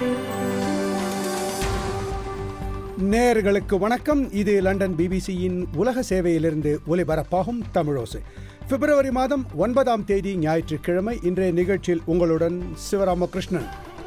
நேயர்களுக்கு வணக்கம் இது லண்டன் பிபிசியின் உலக சேவையிலிருந்து ஒலிபரப்பாகும் தமிழோசை பிப்ரவரி மாதம் ஒன்பதாம் தேதி ஞாயிற்றுக்கிழமை இன்றைய நிகழ்ச்சியில் உங்களுடன் சிவராமகிருஷ்ணன்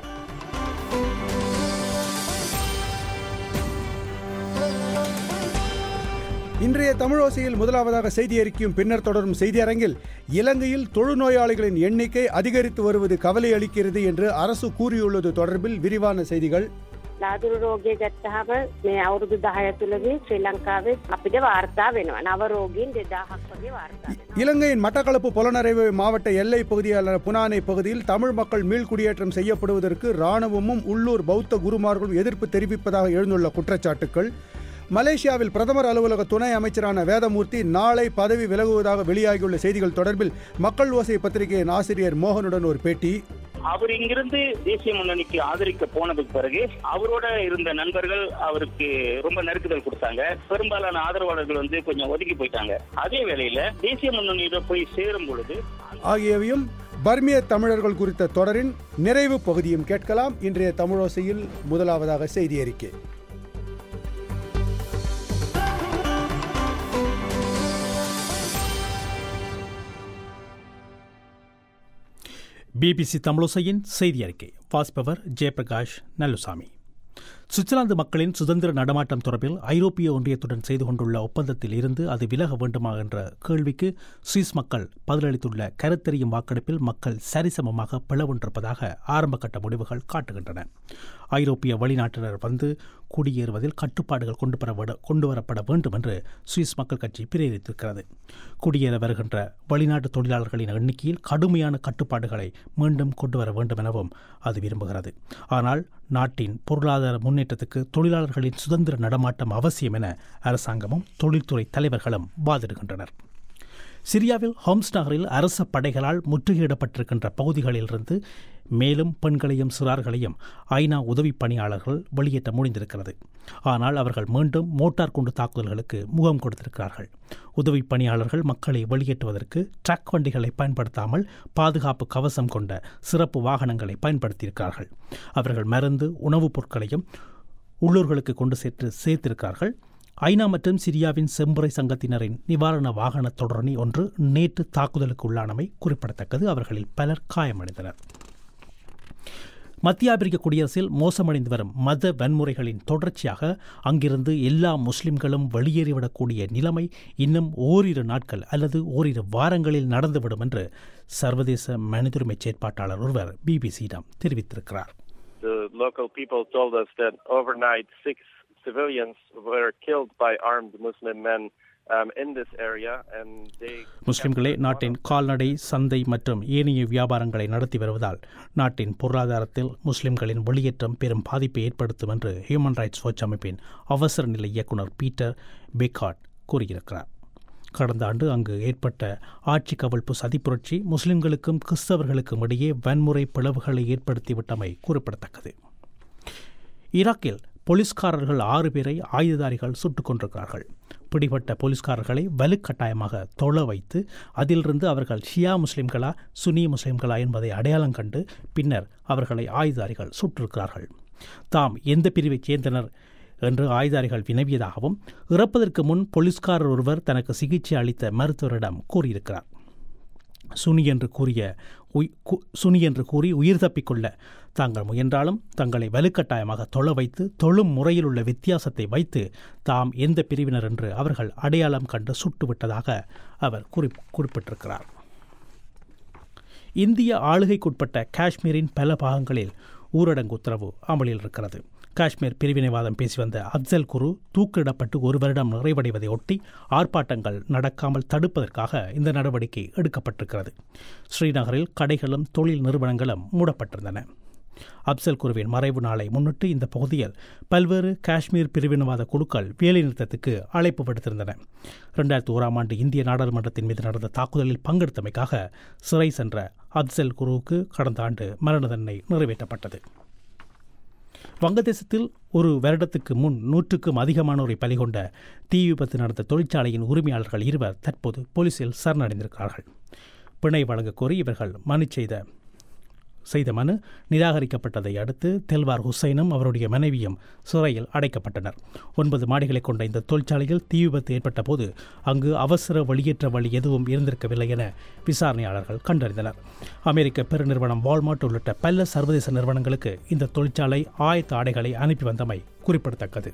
இன்றைய தமிழோசையில் முதலாவதாக செய்தி அறிக்கையும் பின்னர் தொடரும் செய்தி அரங்கில் இலங்கையில் தொழுநோயாளிகளின் எண்ணிக்கை அதிகரித்து வருவது கவலை அளிக்கிறது என்று அரசு கூறியுள்ளது தொடர்பில் விரிவான செய்திகள் ලාදුරු රෝගය ගත්තහම මේ අවුරුදු 10 තුලදී ශ්‍රී ලංකාවේ අපිට වාර්තා වෙනවා. නව රෝගීන් 2000ක් වගේ වාර්තා වෙනවා. இலங்கையின் மட்டக்களப்பு புலனறைவு மாவட்ட எல்லை பகுதியான புனானை பகுதியில் தமிழ் மக்கள் மீள்குடியேற்றம் செய்யப்படுவதற்கு ராணுவமும் உள்ளூர் பௌத்த குருமார்களும் எதிர்ப்பு தெரிவிப்பதாக எழுந்துள்ள குற்றச்சாட்டுக்கள் மலேசியாவில் பிரதமர் அலுவலக துணை அமைச்சரான வேதமூர்த்தி நாளை பதவி விலகுவதாக வெளியாகியுள்ள செய்திகள் தொடர்பில் மக்கள் ஓசை பத்திரிகையின் ஆசிரியர் மோகனுடன் ஒரு பேட்டி அவர் இங்கிருந்து தேசிய முன்னணிக்கு ஆதரிக்க போனதுக்கு பிறகு அவரோட இருந்த நண்பர்கள் அவருக்கு ரொம்ப நெருக்குதல் கொடுத்தாங்க பெரும்பாலான ஆதரவாளர்கள் வந்து கொஞ்சம் ஒதுக்கி போயிட்டாங்க அதே வேளையில தேசிய முன்னணியிட போய் சேரும் பொழுது ஆகியவையும் பர்மிய தமிழர்கள் குறித்த தொடரின் நிறைவு பகுதியும் கேட்கலாம் இன்றைய தமிழோசையில் முதலாவதாக செய்தி அறிக்கை பிபிசி தமிழோசையின் செய்தி அறிக்கை வாசிப்பவர் ஜெயபிரகாஷ் நல்லுசாமி சுவிட்சர்லாந்து மக்களின் சுதந்திர நடமாட்டம் தொடர்பில் ஐரோப்பிய ஒன்றியத்துடன் செய்து கொண்டுள்ள ஒப்பந்தத்தில் இருந்து அது விலக வேண்டுமா என்ற கேள்விக்கு சுவிஸ் மக்கள் பதிலளித்துள்ள கருத்தறியும் வாக்கெடுப்பில் மக்கள் சரிசமமாக பிளவுண்டிருப்பதாக ஆரம்பகட்ட முடிவுகள் காட்டுகின்றன ஐரோப்பிய வெளிநாட்டினர் வந்து குடியேறுவதில் கட்டுப்பாடுகள் கொண்டு வர கொண்டு வரப்பட வேண்டும் என்று சுவிஸ் மக்கள் கட்சி பிரேரித்திருக்கிறது குடியேற வருகின்ற வெளிநாட்டு தொழிலாளர்களின் எண்ணிக்கையில் கடுமையான கட்டுப்பாடுகளை மீண்டும் கொண்டு வர வேண்டும் எனவும் அது விரும்புகிறது ஆனால் நாட்டின் பொருளாதார முன்னேற்றத்துக்கு தொழிலாளர்களின் சுதந்திர நடமாட்டம் அவசியம் என அரசாங்கமும் தொழில்துறை தலைவர்களும் வாதிடுகின்றனர் சிரியாவில் ஹோம்ஸ் நகரில் அரச படைகளால் முற்றுகையிடப்பட்டிருக்கின்ற பகுதிகளிலிருந்து மேலும் பெண்களையும் சிறார்களையும் ஐநா உதவி பணியாளர்கள் வெளியேற்ற முடிந்திருக்கிறது ஆனால் அவர்கள் மீண்டும் மோட்டார் குண்டு தாக்குதல்களுக்கு முகம் கொடுத்திருக்கிறார்கள் உதவி பணியாளர்கள் மக்களை வெளியேற்றுவதற்கு ட்ரக் வண்டிகளை பயன்படுத்தாமல் பாதுகாப்பு கவசம் கொண்ட சிறப்பு வாகனங்களை பயன்படுத்தியிருக்கிறார்கள் அவர்கள் மருந்து உணவுப் பொருட்களையும் உள்ளூர்களுக்கு கொண்டு சேர்த்து சேர்த்திருக்கிறார்கள் ஐநா மற்றும் சிரியாவின் செம்புரை சங்கத்தினரின் நிவாரண வாகன தொடரணி ஒன்று நேற்று தாக்குதலுக்கு உள்ளானமை குறிப்பிடத்தக்கது அவர்களில் பலர் காயமடைந்தனர் மத்திய ஆப்பிரிக்க குடியரசில் மோசமடைந்து வரும் மத வன்முறைகளின் தொடர்ச்சியாக அங்கிருந்து எல்லா முஸ்லிம்களும் வெளியேறிவிடக்கூடிய நிலைமை இன்னும் ஓரிரு நாட்கள் அல்லது ஓரிரு வாரங்களில் நடந்துவிடும் என்று சர்வதேச மனிதுரிமை செயற்பாட்டாளர் ஒருவர் பிபிசியிடம் தெரிவித்திருக்கிறார் The local people told us that overnight six civilians were killed by armed Muslim men um, in this area, and they. முஸ்லிம்களே நாட்டின் கால்நடை சந்தை மற்றும் ஏனைய வியாபாரங்களை நடத்தி வருவதால் நாட்டின் பொருளாதாரத்தில் முஸ்லிம்களின் வெளியேற்றம் பெரும் பாதிப்பை ஏற்படுத்தும் என்று ஹியூமன் ரைட்ஸ் வாட்ச் அமைப்பின் அவசர நிலை இயக்குனர் பீட்டர் பெக்காட் கூறியிருக்கிறார் கடந்த ஆண்டு அங்கு ஏற்பட்ட ஆட்சி கவிழ்ப்பு சதிப்புரட்சி முஸ்லிம்களுக்கும் கிறிஸ்தவர்களுக்கும் இடையே வன்முறை பிளவுகளை ஏற்படுத்திவிட்டமை குறிப்பிடத்தக்கது ஈராக்கில் போலீஸ்காரர்கள் ஆறு பேரை ஆயுததாரிகள் சுட்டுக் கொண்டிருக்கிறார்கள் பிடிபட்ட போலீஸ்காரர்களை வலுக்கட்டாயமாக தொழ வைத்து அதிலிருந்து அவர்கள் ஷியா முஸ்லிம்களா சுனி முஸ்லிம்களா என்பதை அடையாளம் கண்டு பின்னர் அவர்களை ஆயுதாரிகள் சுட்டிருக்கிறார்கள் தாம் எந்த பிரிவைச் சேர்ந்தனர் என்று ஆயுதாரிகள் வினவியதாகவும் இறப்பதற்கு முன் போலீஸ்காரர் ஒருவர் தனக்கு சிகிச்சை அளித்த மருத்துவரிடம் கூறியிருக்கிறார் சுனி என்று கூறிய சுனி என்று கூறி உயிர் தப்பிக்கொள்ள தாங்கள் முயன்றாலும் தங்களை வலுக்கட்டாயமாக தொழ வைத்து தொழும் முறையில் உள்ள வித்தியாசத்தை வைத்து தாம் எந்த பிரிவினர் என்று அவர்கள் அடையாளம் கண்டு சுட்டுவிட்டதாக அவர் குறி குறிப்பிட்டிருக்கிறார் இந்திய ஆளுகைக்குட்பட்ட காஷ்மீரின் பல பாகங்களில் ஊரடங்கு உத்தரவு அமலில் இருக்கிறது காஷ்மீர் பிரிவினைவாதம் பேசி வந்த அப்சல் குரு தூக்கிடப்பட்டு ஒரு வருடம் நிறைவடைவதை ஒட்டி ஆர்ப்பாட்டங்கள் நடக்காமல் தடுப்பதற்காக இந்த நடவடிக்கை எடுக்கப்பட்டிருக்கிறது ஸ்ரீநகரில் கடைகளும் தொழில் நிறுவனங்களும் மூடப்பட்டிருந்தன அப்சல் குருவின் மறைவு நாளை முன்னிட்டு இந்த பகுதியில் பல்வேறு காஷ்மீர் பிரிவினவாத குழுக்கள் வேலைநிறுத்தத்துக்கு அழைப்பு விடுத்திருந்தன இரண்டாயிரத்தி ஓராம் ஆண்டு இந்திய நாடாளுமன்றத்தின் மீது நடந்த தாக்குதலில் பங்கெடுத்தமைக்காக சிறை சென்ற அப்சல் குருவுக்கு கடந்த ஆண்டு மரண தண்டனை நிறைவேற்றப்பட்டது வங்கதேசத்தில் ஒரு வருடத்துக்கு முன் நூற்றுக்கும் அதிகமானோரை பலிகொண்ட தீ விபத்து நடந்த தொழிற்சாலையின் உரிமையாளர்கள் இருவர் தற்போது போலீசில் சரணடைந்திருக்கிறார்கள் பிணை வழங்கக் கோரி இவர்கள் மனு செய்த செய்த மனு நிராகரிக்கப்பட்டதை அடுத்து தெல்வார் ஹுசைனும் அவருடைய மனைவியும் சிறையில் அடைக்கப்பட்டனர் ஒன்பது மாடிகளை கொண்ட இந்த தொழிற்சாலையில் தீ விபத்து ஏற்பட்ட போது அங்கு அவசர வெளியேற்ற வழி எதுவும் இருந்திருக்கவில்லை என விசாரணையாளர்கள் கண்டறிந்தனர் அமெரிக்க பெருநிறுவனம் வால்மார்ட் உள்ளிட்ட பல சர்வதேச நிறுவனங்களுக்கு இந்த தொழிற்சாலை ஆயத்த ஆடைகளை அனுப்பி வந்தமை குறிப்பிடத்தக்கது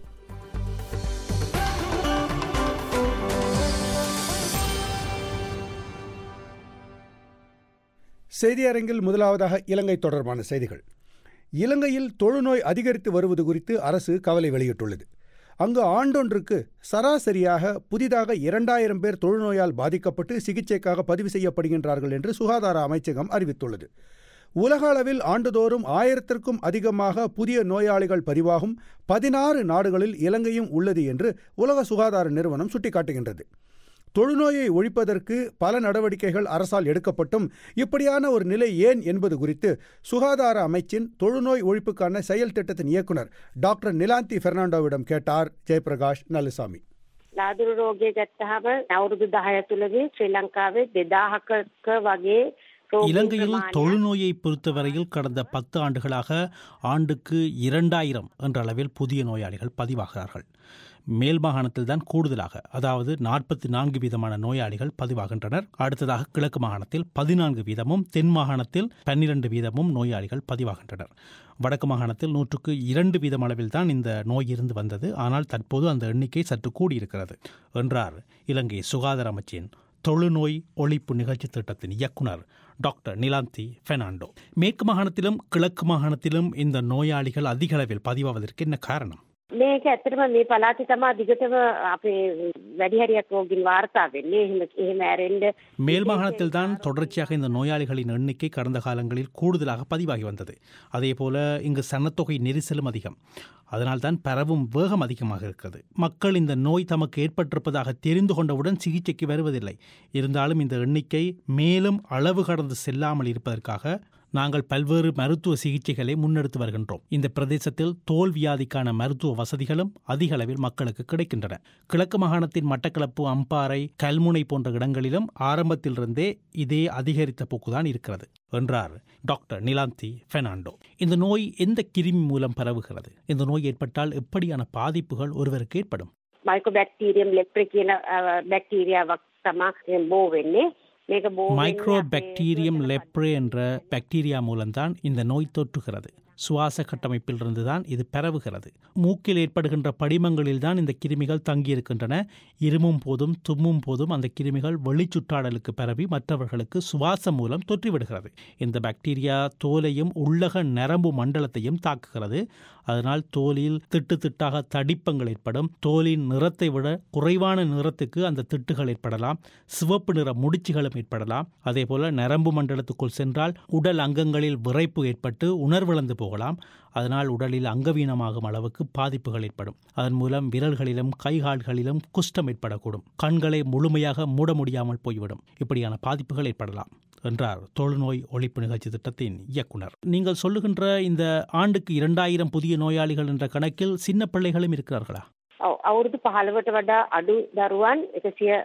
செய்தியரங்கில் முதலாவதாக இலங்கை தொடர்பான செய்திகள் இலங்கையில் தொழுநோய் அதிகரித்து வருவது குறித்து அரசு கவலை வெளியிட்டுள்ளது அங்கு ஆண்டொன்றுக்கு சராசரியாக புதிதாக இரண்டாயிரம் பேர் தொழுநோயால் பாதிக்கப்பட்டு சிகிச்சைக்காக பதிவு செய்யப்படுகின்றார்கள் என்று சுகாதார அமைச்சகம் அறிவித்துள்ளது உலக அளவில் ஆண்டுதோறும் ஆயிரத்திற்கும் அதிகமாக புதிய நோயாளிகள் பதிவாகும் பதினாறு நாடுகளில் இலங்கையும் உள்ளது என்று உலக சுகாதார நிறுவனம் சுட்டிக்காட்டுகின்றது தொழுநோயை ஒழிப்பதற்கு பல நடவடிக்கைகள் அரசால் எடுக்கப்பட்டும் இப்படியான ஒரு நிலை ஏன் என்பது குறித்து சுகாதார அமைச்சின் தொழுநோய் ஒழிப்புக்கான செயல் திட்டத்தின் இயக்குனர் டாக்டர் நிலாந்தி பெர்னாண்டோவிடம் கேட்டார் ஜெயபிரகாஷ் நல்லுசாமி ලාදුරු රෝගය ගත්තහම අවුරුදු දහය තුළදී ශ්‍රී ලංකාවේ දෙදාහක වගේ රෝගීන් இலங்கையில் ප්‍රමාණයක් தொழுநோயை பொறுத்தவரையில் கடந்த பத்து ஆண்டுகளாக ஆண்டுக்கு இரண்டாயிரம் என்ற அளவில் புதிய நோயாளிகள் பதிவாகிறார்கள் மேல் மாகாணத்தில் தான் கூடுதலாக அதாவது நாற்பத்தி நான்கு வீதமான நோயாளிகள் பதிவாகின்றனர் அடுத்ததாக கிழக்கு மாகாணத்தில் பதினான்கு வீதமும் தென் மாகாணத்தில் பன்னிரண்டு வீதமும் நோயாளிகள் பதிவாகின்றனர் வடக்கு மாகாணத்தில் நூற்றுக்கு இரண்டு வீதம் அளவில் தான் இந்த நோய் இருந்து வந்தது ஆனால் தற்போது அந்த எண்ணிக்கை சற்று கூடியிருக்கிறது என்றார் இலங்கை சுகாதார அமைச்சின் தொழுநோய் ஒழிப்பு நிகழ்ச்சி திட்டத்தின் இயக்குனர் டாக்டர் நிலாந்தி பெர்னாண்டோ மேற்கு மாகாணத்திலும் கிழக்கு மாகாணத்திலும் இந்த நோயாளிகள் அதிக அளவில் பதிவாவதற்கு என்ன காரணம் මේක ඇත්තටම මේ පළාතේ තමා දිගටම අපේ වැඩි හරියක් රෝගීන් වාර්තා වෙන්නේ එහෙම එහෙම ඇරෙන්න மேல் மாகாணத்தில் தான் தொடர்ச்சியாக இந்த நோயாளிகளின் எண்ணிக்கை கடந்த காலங்களில் கூடுதலாக பதிவாகி வந்தது அதேபோல இங்கு சனத்தொகை நெரிசலும் அதிகம் அதனால்தான் பரவும் வேகம் அதிகமாக இருக்கிறது மக்கள் இந்த நோய் தமக்கு ஏற்பட்டிருப்பதாக தெரிந்து கொண்டவுடன் சிகிச்சைக்கு வருவதில்லை இருந்தாலும் இந்த எண்ணிக்கை மேலும் அளவு கடந்து செல்லாமல் இருப்பதற்காக நாங்கள் பல்வேறு மருத்துவ சிகிச்சைகளை முன்னெடுத்து வருகின்றோம் இந்த பிரதேசத்தில் தோல் வியாதிக்கான மருத்துவ வசதிகளும் அதிக அளவில் மக்களுக்கு கிடைக்கின்றன கிழக்கு மாகாணத்தின் மட்டக்களப்பு அம்பாறை கல்முனை போன்ற இடங்களிலும் ஆரம்பத்திலிருந்தே இதே அதிகரித்த போக்குதான் இருக்கிறது என்றார் டாக்டர் நிலாந்தி பெர்னாண்டோ இந்த நோய் எந்த கிருமி மூலம் பரவுகிறது இந்த நோய் ஏற்பட்டால் எப்படியான பாதிப்புகள் ஒருவருக்கு ஏற்படும் මයිකෝබැක්ටීරියම් ලෙප්‍රි කියන බැක්ටීරියාවක් තමා බෝ වෙන්නේ මේක බෝ වෙන්නේ மைக்ரோ අපේ பாக்டீரியம் லெப்ரே என்ற பாக்டீரியா மூலம்தான் இந்த நோய் தொற்றுகிறது சுவாச கட்டமைப்பிலிருந்து தான் இது பரவுகிறது மூக்கில் ஏற்படுகின்ற படிமங்களில்தான் இந்த கிருமிகள் தங்கியிருக்கின்றன இருமும் போதும் தும்மும் போதும் அந்த கிருமிகள் வெளிச்சுற்றாடலுக்கு பரவி மற்றவர்களுக்கு சுவாசம் மூலம் தொற்றிவிடுகிறது இந்த பாக்டீரியா தோலையும் உள்ளக நரம்பு மண்டலத்தையும் தாக்குகிறது அதனால் தோலில் திட்டு திட்டாக தடிப்பங்கள் ஏற்படும் தோலின் நிறத்தை விட குறைவான நிறத்துக்கு அந்த திட்டுகள் ஏற்படலாம் சிவப்பு நிற முடிச்சுகளும் ஏற்படலாம் அதேபோல நரம்பு மண்டலத்துக்குள் சென்றால் உடல் அங்கங்களில் விரைப்பு ஏற்பட்டு உணர்விழந்து போகலாம் அதனால் உடலில் அங்கவீனமாகும் அளவுக்கு பாதிப்புகள் ஏற்படும் அதன் மூலம் விரல்களிலும் கைகால்களிலும் குஷ்டம் ஏற்படக்கூடும் கண்களை முழுமையாக மூட முடியாமல் போய்விடும் இப்படியான பாதிப்புகள் ஏற்படலாம் என்றார் தொழுநோய் ஒழிப்பு நிகழ்ச்சி திட்டத்தின் இயக்குனர் நீங்கள் சொல்லுகின்ற இந்த ஆண்டுக்கு இரண்டாயிரம் புதிய நோயாளிகள் என்ற கணக்கில் சின்ன பிள்ளைகளும் இருக்கிறார்களா ඔව් අවුරුදු 15ට වඩා අඩු දරුවන් 100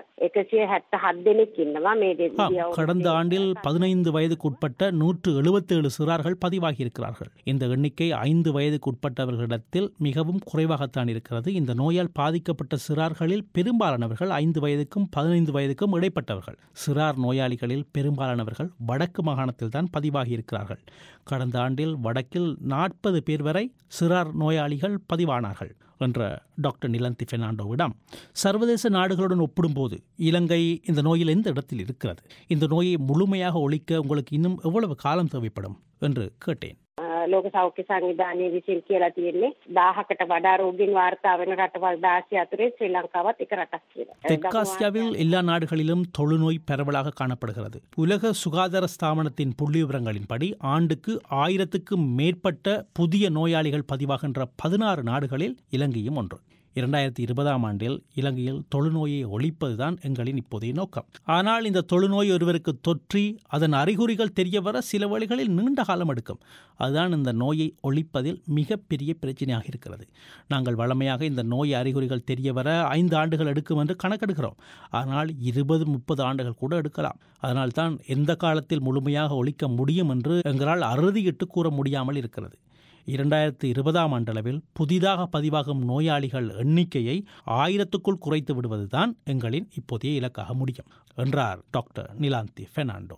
177 දෙනෙක් ඉන්නවා මේ දෙ- ஆம், ගිය අවුරුද්දේ. கடந்த ஆண்டில் பதினைந்து வயதுக்கு உட்பட்ட நூற்று எழுபத்தேழு சிறார்கள் பதிவாகி இருக்கிறார்கள் இந்த எண்ணிக்கை ஐந்து வயதுக்கு உட்பட்டவர்களிடத்தில் மிகவும் குறைவாகத்தான் இருக்கிறது இந்த நோயால் பாதிக்கப்பட்ட சிறார்களில் பெரும்பாலானவர்கள் ஐந்து வயதுக்கும் பதினைந்து வயதுக்கும் இடைப்பட்டவர்கள் சிறார் நோயாளிகளில் பெரும்பாலானவர்கள் வடக்கு மாகாணத்தில் தான் பதிவாகி இருக்கிறார்கள் கடந்த ஆண்டில் வடக்கில் நாற்பது பேர் வரை சிறார் நோயாளிகள் பதிவானார்கள் என்ற டாக்டர் நிலந்தி பெர்னாண்டோவிடம் சர்வதேச நாடுகளுடன் ஒப்பிடும்போது இலங்கை இந்த நோயில் எந்த இடத்தில் இருக்கிறது இந்த நோயை முழுமையாக ஒழிக்க உங்களுக்கு இன்னும் எவ்வளவு காலம் தேவைப்படும் என்று கேட்டேன் අ, ලෝක සෞඛ්‍ය සංවිධානය විසින් කියලා තියෙන්නේ 1000කට වඩා රෝගීන් වාර්තා වෙන රටවල් 16 අතරේ ශ්‍රී ලංකාවත් එක රටක් කියලා. தெற்காசியாவில் எல்லா நாடுகளிலும் தொழுநோய் பரவலாக காணப்படுகிறது உலக சுகாதார ஸ்தாபனத்தின் புள்ளி விவரங்களின்படி ஆண்டுக்கு ஆயிரத்துக்கும் மேற்பட்ட புதிய நோயாளிகள் பதிவாகின்ற பதினாறு நாடுகளில் இலங்கையும் ஒன்று இரண்டாயிரத்தி இருபதாம் ஆண்டில் இலங்கையில் தொழுநோயை ஒழிப்பதுதான் எங்களின் இப்போதைய நோக்கம் ஆனால் இந்த தொழுநோய் ஒருவருக்கு தொற்றி அதன் அறிகுறிகள் தெரியவர சில வழிகளில் நீண்ட காலம் எடுக்கும் அதுதான் இந்த நோயை ஒழிப்பதில் மிகப்பெரிய பிரச்சனையாக இருக்கிறது நாங்கள் வழமையாக இந்த நோய் அறிகுறிகள் தெரியவர ஐந்து ஆண்டுகள் எடுக்கும் என்று கணக்கெடுக்கிறோம் ஆனால் இருபது முப்பது ஆண்டுகள் கூட எடுக்கலாம் அதனால்தான் எந்த காலத்தில் முழுமையாக ஒழிக்க முடியும் என்று எங்களால் அறுதியிட்டு கூற முடியாமல் இருக்கிறது இரண்டாயிரத்து இருபதாம் ஆண்டளவில் புதிதாக பதிவாகும் நோயாளிகள் எண்ணிக்கையை ஆயிரத்துக்குள் குறைத்து விடுவதுதான் எங்களின் இப்போதைய இலக்காக முடியும் என்றார் டாக்டர் நிலாந்தி பெர்னாண்டோ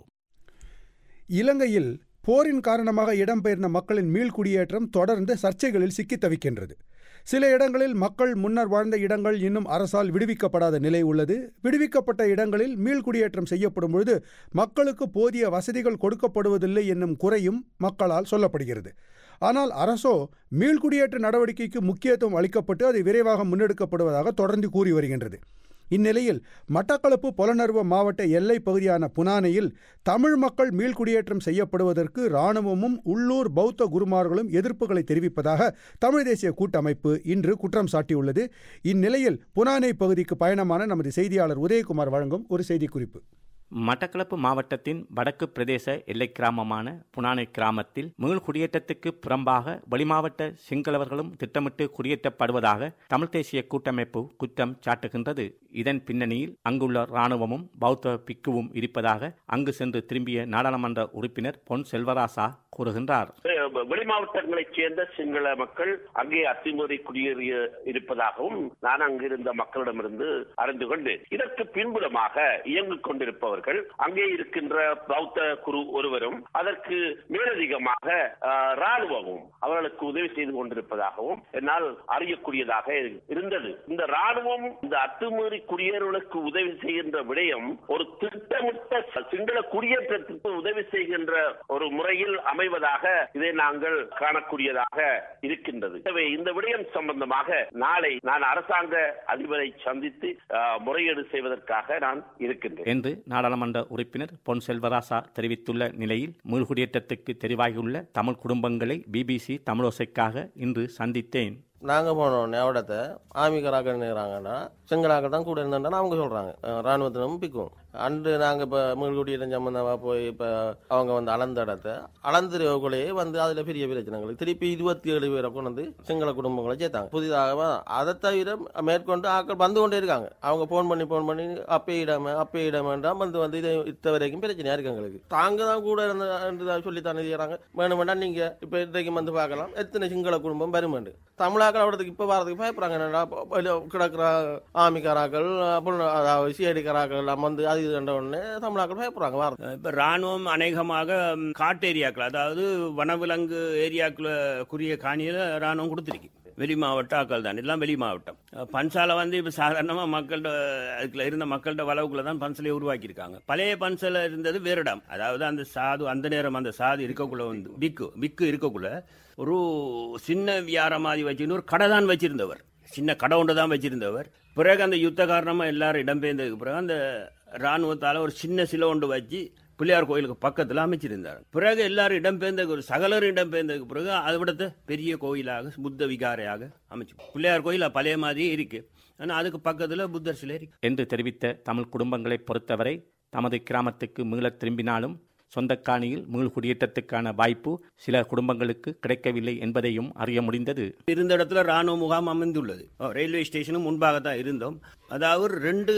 இலங்கையில் போரின் காரணமாக இடம்பெயர்ந்த மக்களின் மீள்குடியேற்றம் தொடர்ந்து சர்ச்சைகளில் சிக்கித் தவிக்கின்றது சில இடங்களில் மக்கள் முன்னர் வாழ்ந்த இடங்கள் இன்னும் அரசால் விடுவிக்கப்படாத நிலை உள்ளது விடுவிக்கப்பட்ட இடங்களில் மீள்குடியேற்றம் செய்யப்படும் பொழுது மக்களுக்கு போதிய வசதிகள் கொடுக்கப்படுவதில்லை என்னும் குறையும் மக்களால் சொல்லப்படுகிறது ஆனால் அரசோ மீள்குடியேற்ற நடவடிக்கைக்கு முக்கியத்துவம் அளிக்கப்பட்டு அது விரைவாக முன்னெடுக்கப்படுவதாக தொடர்ந்து கூறி வருகின்றது இந்நிலையில் மட்டக்களப்பு புலனர்வ மாவட்ட எல்லைப் பகுதியான புனானையில் தமிழ் மக்கள் மீள்குடியேற்றம் செய்யப்படுவதற்கு இராணுவமும் உள்ளூர் பௌத்த குருமார்களும் எதிர்ப்புகளை தெரிவிப்பதாக தமிழ் தேசிய கூட்டமைப்பு இன்று குற்றம் சாட்டியுள்ளது இந்நிலையில் புனானை பகுதிக்கு பயணமான நமது செய்தியாளர் உதயகுமார் வழங்கும் ஒரு செய்திக்குறிப்பு மட்டக்களப்பு மாவட்டத்தின் வடக்கு பிரதேச எல்லை கிராமமான புனானை கிராமத்தில் மீள் குடியேற்றத்துக்கு புறம்பாக வெளிமாவட்ட சிங்களவர்களும் திட்டமிட்டு குடியேற்றப்படுவதாக தமிழ் தேசிய கூட்டமைப்பு குற்றம் சாட்டுகின்றது இதன் பின்னணியில் அங்குள்ள இராணுவமும் பௌத்த பிக்குவும் இருப்பதாக அங்கு சென்று திரும்பிய நாடாளுமன்ற உறுப்பினர் பொன் செல்வராசா கூறுகின்றார் வெளி மாவட்டங்களைச் சேர்ந்த சிங்கள மக்கள் அங்கே அத்துமீறி குடியேறி இருப்பதாகவும் நான் அங்கிருந்த மக்களிடமிருந்து அறிந்து கொண்டேன் இதற்கு பின்புலமாக இயங்கிக் கொண்டிருப்பவர்கள் அங்கே இருக்கின்ற பௌத்த குரு ஒருவரும் அதற்கு மேலதிகமாக ராணுவமும் அவர்களுக்கு உதவி செய்து கொண்டிருப்பதாகவும் என்னால் அறியக்கூடியதாக இருந்தது இந்த ராணுவம் இந்த அத்துமீறி குடியேறுவதற்கு உதவி செய்கின்ற விடயம் ஒரு திட்டமிட்ட சிங்கள குடியேற்றத்திற்கு உதவி செய்கின்ற ஒரு முறையில் அமைவதாக இதை நாங்கள் காணக்கூடியதாக இருக்கின்றது எனவே இந்த விடயம் சம்பந்தமாக நாளை நான் அரசாங்க அதிபரை சந்தித்து முறையீடு செய்வதற்காக நான் இருக்கின்றேன் என்று நாடாளுமன்ற உறுப்பினர் பொன் செல்வராசா தெரிவித்துள்ள நிலையில் மீள்குடியேற்றத்துக்கு தெரிவாகியுள்ள தமிழ் குடும்பங்களை பிபிசி தமிழோசைக்காக இன்று சந்தித்தேன் நாங்கள் போனோம் நேவடத்தை ஆமிகராக்கள் நிற்கிறாங்கன்னா சிங்களாக்கள் தான் கூட இருந்தான்னு அவங்க சொல்கிறாங்க ராணுவத்தினரும் பிக்கும் அன்று நாங்கள் இப்போ மீள்குடியிடம் சம்பந்தமாக போய் இப்போ அவங்க வந்து அளந்த இடத்த அளந்திரவுக்குள்ளேயே வந்து அதில் பெரிய பிரச்சனைகள் திருப்பி இருபத்தி ஏழு பேரை கொண்டு வந்து சிங்கள குடும்பங்களை சேர்த்தாங்க புதிதாக அதை தவிர மேற்கொண்டு ஆக்கள் வந்து கொண்டே இருக்காங்க அவங்க ஃபோன் பண்ணி ஃபோன் பண்ணி அப்பே இடாம அப்பே இடாமன்றா வந்து வந்து இதை இத்த வரைக்கும் பிரச்சனையாக இருக்கு எங்களுக்கு தாங்க தான் கூட இருந்த சொல்லி தானே செய்கிறாங்க வேணும் வேண்டாம் நீங்கள் இப்போ இன்றைக்கு வந்து பார்க்கலாம் எத்தனை சிங்கள குடும்பம் வருமாண்டு தமிழாக்கள் அவ்வளோத்துக்கு இப்போ வரதுக்கு பயப்படுறாங்க என்னடா கிடக்கிற ஆமிக்காராக்கள் அப்புறம் அதாவது சிஐடிக்காராக்கள் எல்லாம் வந்து அது இது கண்ட உடனே தமிழாக்கள் பயப்படுறாங்க வர இப்போ ராணுவம் அநேகமாக காட்டு ஏரியாக்கள் அதாவது வனவிலங்கு ஏரியாக்குள்ள குறிய காணியில் ராணுவம் கொடுத்துருக்கு வெளி மாவட்ட ஆக்கள் தான் எல்லாம் வெளி மாவட்டம் பன்சாலை வந்து இப்போ சாதாரணமாக மக்கள்கிட்ட அதுக்குள்ள இருந்த மக்கள்கிட்ட வளவுக்குள்ள தான் பன்சலையை உருவாக்கியிருக்காங்க பழைய பன்சலை இருந்தது வேறிடம் அதாவது அந்த சாது அந்த நேரம் அந்த சாது இருக்கக்குள்ள வந்து பிக்கு பிக்கு இருக்கக்குள்ள ஒரு சின்ன வியாரம் மாதிரி வச்சுன்னு ஒரு கடை தான் வச்சிருந்தவர் சின்ன கடை ஒன்று தான் வச்சிருந்தவர் பிறகு அந்த யுத்த காரணமாக எல்லாரும் இடம்பெயர்ந்ததுக்கு பிறகு அந்த இராணுவத்தால் ஒரு சின்ன சிலை ஒன்று வச்சு பிள்ளையார் கோயிலுக்கு பக்கத்தில் அமைச்சிருந்தார் பிறகு எல்லாரும் இடம்பெயர்ந்த ஒரு சகலரும் இடம்பெயர்ந்ததுக்கு பிறகு அதை விடத்த பெரிய கோயிலாக புத்த விகாரையாக அமைச்சு பிள்ளையார் கோயில் பழைய மாதிரியே இருக்கு ஆனால் அதுக்கு பக்கத்தில் புத்தர் சிலை இருக்கு என்று தெரிவித்த தமிழ் குடும்பங்களை பொறுத்தவரை தமது கிராமத்துக்கு மீளத் திரும்பினாலும் சொந்த காணியில் மீள் குடியேற்றத்துக்கான வாய்ப்பு சில குடும்பங்களுக்கு கிடைக்கவில்லை என்பதையும் அறிய முடிந்தது இருந்த இடத்துல ராணுவ முகாம் அமைந்துள்ளது ரயில்வே ஸ்டேஷனும் முன்பாக தான் இருந்தோம் அதாவது ரெண்டு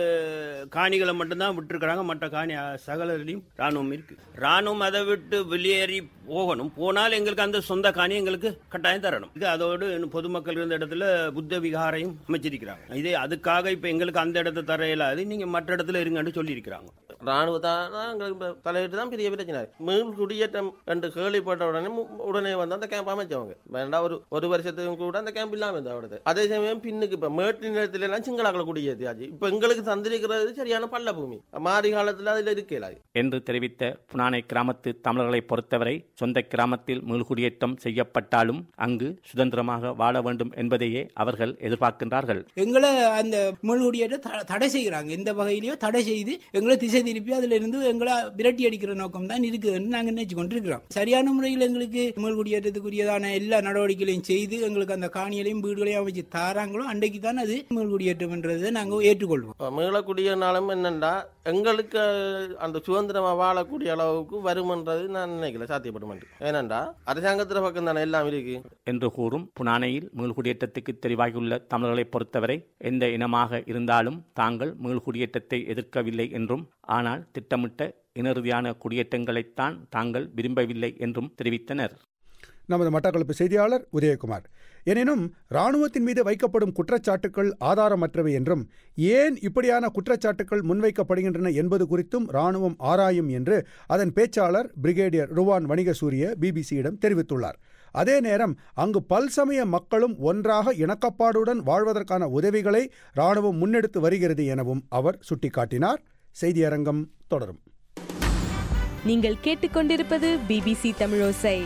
காணிகளை மட்டும்தான் விட்டுருக்கிறாங்க மற்ற காணி சகலரிலையும் ராணுவம் இருக்கு ராணுவம் அதை விட்டு வெளியேறி போகணும் போனால் எங்களுக்கு அந்த சொந்த காணி எங்களுக்கு கட்டாயம் தரணும் இது அதோடு பொதுமக்கள் இருந்த இடத்துல புத்த விகாரையும் அமைச்சிருக்கிறாங்க இதே அதுக்காக இப்ப எங்களுக்கு அந்த இடத்த தர இயலாது நீங்க மற்ற இடத்துல இருங்கன்னு சொல்லியிருக்கிறாங்க ராணுவத்தான் தலையிட்டு தான் பெரிய பிரச்சனை மீள் குடியேற்றம் என்று கேள்விப்பட்ட உடனே உடனே வந்து அந்த கேம்ப் அமைச்சவங்க வேண்டாம் ஒரு ஒரு வருஷத்துக்கு கூட அந்த கேம்ப் இல்லாம இருந்தது அவடது அதே சமயம் பின்னுக்கு இப்ப மேட்டு நிலத்துல எல்லாம் சிங்களாக்களை குடியேற்றியாச்சு இப்ப எங்களுக்கு தந்திருக்கிறது சரியான பள்ள பூமி மாறி காலத்துல அதுல இருக்கலாது என்று தெரிவித்த புனானை கிராமத்து தமிழர்களை பொறுத்தவரை சொந்த கிராமத்தில் மீள்குடியேற்றம் செய்யப்பட்டாலும் அங்கு சுதந்திரமாக வாழ வேண்டும் என்பதையே அவர்கள் எதிர்பார்க்கின்றார்கள் எங்களை அந்த மீள்குடியேற்ற தடை செய்கிறாங்க எந்த வகையிலையோ தடை செய்து எங்களை திசை திருப்பி அதுல இருந்து எங்களை விரட்டி அடிக்கிற நோக்கம் தான் இருக்குதுன்னு நாங்க நினைச்சு கொண்டிருக்கிறோம் சரியான முறையில் எங்களுக்கு மேல்குடியேற்றத்துக்குரியதான எல்லா நடவடிக்கைகளையும் செய்து எங்களுக்கு அந்த காணிகளையும் வீடுகளையும் அமைச்சு தாராங்களோ அன்றைக்கு தான் அது மேல்குடியேற்றம்ன்றதை நாங்க ஏற்றுக்கொள்வோம் இப்போ மீளக்கூடியனாலும் என்னென்னா எங்களுக்கு அந்த சுதந்திரமாக வாழக்கூடிய அளவுக்கு வருமன்றது நான் நினைக்கல சாத்தியப்பட மாட்டேன் ஏனென்றா அரசாங்கத்தில் பக்கம் தானே எல்லாம் இருக்கு என்று கூறும் புனானையில் மீள்குடியேற்றத்துக்கு தெரிவாகியுள்ள தமிழர்களை பொறுத்தவரை எந்த இனமாக இருந்தாலும் தாங்கள் மீள்குடியேற்றத்தை எதிர்க்கவில்லை என்றும் ஆனால் திட்டமிட்ட இனறுதியான குடியேற்றங்களைத்தான் தாங்கள் விரும்பவில்லை என்றும் தெரிவித்தனர் நமது மட்டக்களப்பு செய்தியாளர் உதயகுமார் எனினும் இராணுவத்தின் மீது வைக்கப்படும் குற்றச்சாட்டுகள் ஆதாரமற்றவை என்றும் ஏன் இப்படியான குற்றச்சாட்டுகள் முன்வைக்கப்படுகின்றன என்பது குறித்தும் இராணுவம் ஆராயும் என்று அதன் பேச்சாளர் பிரிகேடியர் ருவான் வணிகசூரிய பிபிசியிடம் தெரிவித்துள்ளார் அதே நேரம் அங்கு பல்சமய மக்களும் ஒன்றாக இணக்கப்பாடுடன் வாழ்வதற்கான உதவிகளை இராணுவம் முன்னெடுத்து வருகிறது எனவும் அவர் சுட்டிக்காட்டினார் செய்தியரங்கம் தொடரும் நீங்கள் கேட்டுக்கொண்டிருப்பது பிபிசி தமிழோசை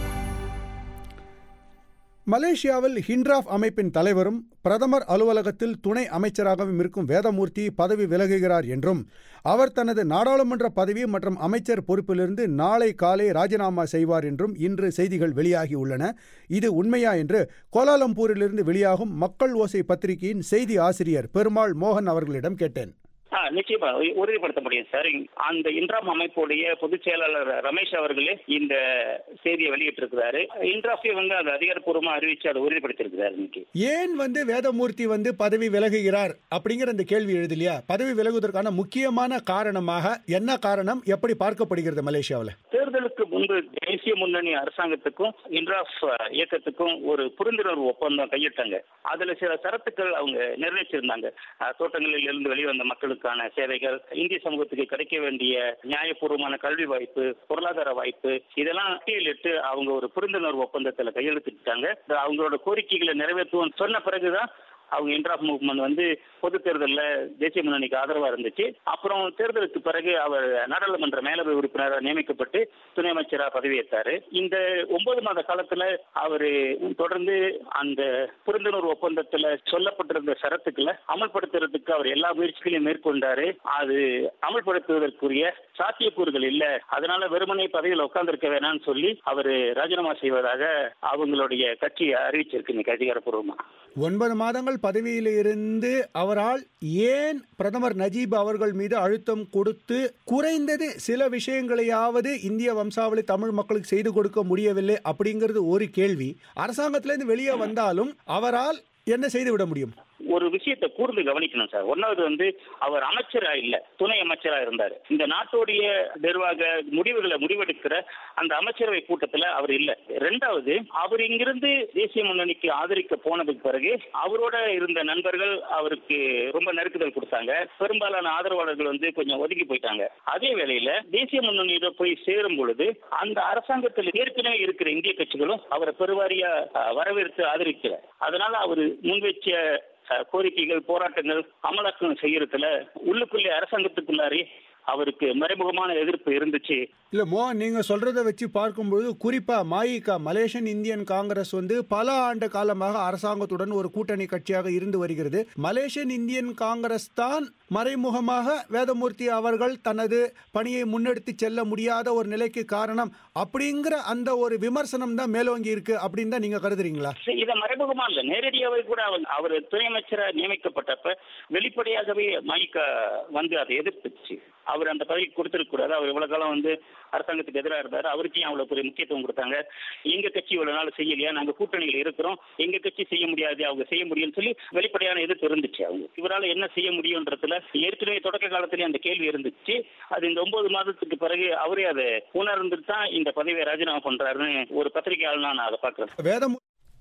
மலேசியாவில் ஹிண்ட்ராஃப் அமைப்பின் தலைவரும் பிரதமர் அலுவலகத்தில் துணை அமைச்சராகவும் இருக்கும் வேதமூர்த்தி பதவி விலகுகிறார் என்றும் அவர் தனது நாடாளுமன்ற பதவி மற்றும் அமைச்சர் பொறுப்பிலிருந்து நாளை காலை ராஜினாமா செய்வார் என்றும் இன்று செய்திகள் வெளியாகியுள்ளன இது உண்மையா என்று கோலாலம்பூரிலிருந்து வெளியாகும் மக்கள் ஓசை பத்திரிகையின் செய்தி ஆசிரியர் பெருமாள் மோகன் அவர்களிடம் கேட்டேன் ஆ, நிச்சயமா உ- உறுதிப்படுத்த முடியும் சார் அந்த இன்ட்ராம் அமைப்புடைய பொதுச் செயலாளர் ரமேஷ் அவர்களே இந்த செய்தியை வெளியிட்டிருக்கிறாரு இன்ட்ராஃபே வந்து அதை அதிகாரப்பூர்வமா அறிவிச்சு அதை உறுதிப்படுத்தியிருக்கிறாரு இன்னைக்கு ஏன் வந்து வேதமூர்த்தி வந்து பதவி விலகுகிறார் அப்படிங்கிற அந்த கேள்வி எழுதலையா பதவி விலகுவதற்கான முக்கியமான காரணமாக என்ன காரணம் எப்படி பார்க்கப்படுகிறது மலேசியாவில் தேர்தலுக்கு முன்பு தேசிய முன்னணி அரசாங்கத்துக்கும் இன்ட்ராஃப் இயக்கத்துக்கும் ஒரு புரிந்துணர்வு ஒப்பந்தம் கையிட்டாங்க அதுல சில சரத்துக்கள் அவங்க நிர்ணயிச்சிருந்தாங்க அஹ், தோட்டங்களில் இருந்து வெளிவந்த மக்களுக்கான சேவைகள் இந்திய சமூகத்துக்கு கிடைக்க வேண்டிய நியாயபூர்வமான கல்வி வாய்ப்பு பொருளாதார வாய்ப்பு இதெல்லாம் பட்டியலிட்டு அவங்க ஒரு புரிந்துணர்வு ஒப்பந்தத்துல கையெழுத்திட்டாங்க அவங்களோட கோரிக்கைகளை நிறைவேற்றுவோம் சொன்ன பிறகுதான் அவங்க இன்ட்ராப் மூவ்மெண்ட் வந்து பொது தேர்தலில் தேசிய முன்னணிக்கு ஆதரவா இருந்துச்சு அப்புறம் தேர்தலுக்கு பிறகு அவர் நாடாளுமன்ற மேலவை உறுப்பினராக நியமிக்கப்பட்டு துணை அமைச்சராக பதவியேற்றாரு இந்த ஒன்பது மாத காலத்துல அவரு தொடர்ந்து அந்த புரிந்துணர்வு ஒப்பந்தத்துல சொல்லப்பட்டிருந்த சரத்துக்களை அமல்படுத்துறதுக்கு அவர் எல்லா முயற்சிகளையும் மேற்கொண்டாரு அது அமல்படுத்துவதற்குரிய சாத்தியக்கூறுகள் இல்ல அதனால வெறுமனே பதவியில் உட்கார்ந்திருக்க வேணாம்னு சொல்லி அவர் ராஜினாமா செய்வதாக அவங்களுடைய கட்சி அறிவிச்சிருக்கு இன்னைக்கு அதிகாரப்பூர்வமா ஒன்பது மாதங்கள் பதவியில் இருந்து அவரால் ஏன் பிரதமர் நஜீப் அவர்கள் மீது அழுத்தம் கொடுத்து குறைந்தது சில விஷயங்களையாவது இந்திய வம்சாவளி தமிழ் மக்களுக்கு செய்து கொடுக்க முடியவில்லை அப்படிங்கிறது ஒரு கேள்வி அரசாங்கத்திலிருந்து வெளியே வந்தாலும் அவரால் என்ன செய்து விட முடியும் ஒரு விஷயத்தை கூர்ந்து கவனிக்கணும் சார் ஒன்னாவது வந்து அவர் அமைச்சரா இல்ல துணை அமைச்சரா இருந்தார் இந்த நாட்டுடைய நிர்வாக முடிவுகளை முடிவெடுக்கிற அந்த அமைச்சரவை கூட்டத்துல அவர் இல்ல ரெண்டாவது அவர் இங்கிருந்து தேசிய முன்னணிக்கு ஆதரிக்க போனதுக்கு பிறகு அவரோட இருந்த நண்பர்கள் அவருக்கு ரொம்ப நெருக்குதல் கொடுத்தாங்க பெரும்பாலான ஆதரவாளர்கள் வந்து கொஞ்சம் ஒதுக்கி போயிட்டாங்க அதே வேளையில தேசிய முன்னணியில போய் சேரும் பொழுது அந்த அரசாங்கத்தில் ஏற்கனவே இருக்கிற இந்திய கட்சிகளும் அவரை பெருவாரியா அஹ், வரவேற்று ஆதரிக்கல அதனால அவர் முன்வச்ச அஹ், கோரிக்கைகள் போராட்டங்கள் அமலாக்கம் செய்யறதுல உள்ளுக்குள்ளே அரசாங்கத்துக்குள்ளாரே அவருக்கு மறைமுகமான எதிர்ப்பு இருந்துச்சு இல்ல மோகன் நீங்க சொல்றதை வச்சு பார்க்கும்பொழுது குறிப்பா மாயிகா மலேசியன் இந்தியன் காங்கிரஸ் வந்து பல ஆண்டு காலமாக அரசாங்கத்துடன் ஒரு கூட்டணி கட்சியாக இருந்து வருகிறது மலேசியன் இந்தியன் காங்கிரஸ் தான் மறைமுகமாக வேதமூர்த்தி அவர்கள் தனது பணியை முன்னெடுத்து செல்ல முடியாத ஒரு நிலைக்கு காரணம் அப்படிங்கிற அந்த ஒரு விமர்சனம் தான் மேலோங்கி இருக்கு அப்படின்னு தான் நீங்க கருதுறீங்களா இத மறைமுகமா இல்ல நேரடியாவே கூட அவர் அவர் துணை அமைச்சரா நியமிக்கப்பட்டப்ப வெளிப்படையாகவே மைக்கா வந்து அதை எதிர்த்துச்சு அவர் அந்த பதவி கொடுத்திருக்க கூடாது அவர் இவ்வளவு காலம் வந்து அரசாங்கத்துக்கு எதிராக இருந்தாரு அவருக்கு ஏன் அவ்வளவு பெரிய முக்கியத்துவம் கொடுத்தாங்க எங்க கட்சி இவ்வளவு நாள் செய்யலையா நாங்க கூட்டணியில் இருக்கிறோம் எங்க கட்சி செய்ய முடியாது அவங்க செய்ய முடியும்னு சொல்லி வெளிப்படையான எதிர்ப்பு இருந்துச்சு அவங்க இவரால என்ன செய்ய முடியும்ன்றதுல ஏற்கனவே தொடக்க காலத்திலே அந்த கேள்வி இருந்துச்சு அது இந்த ஒன்பது மாதத்துக்கு பிறகு அவரே அதை உணர்ந்துட்டு தான் இந்த பதவியை ராஜினாமா பண்றாருன்னு ஒரு பத்திரிகையாளர் நான் அதை பாக்குறேன் வேதம்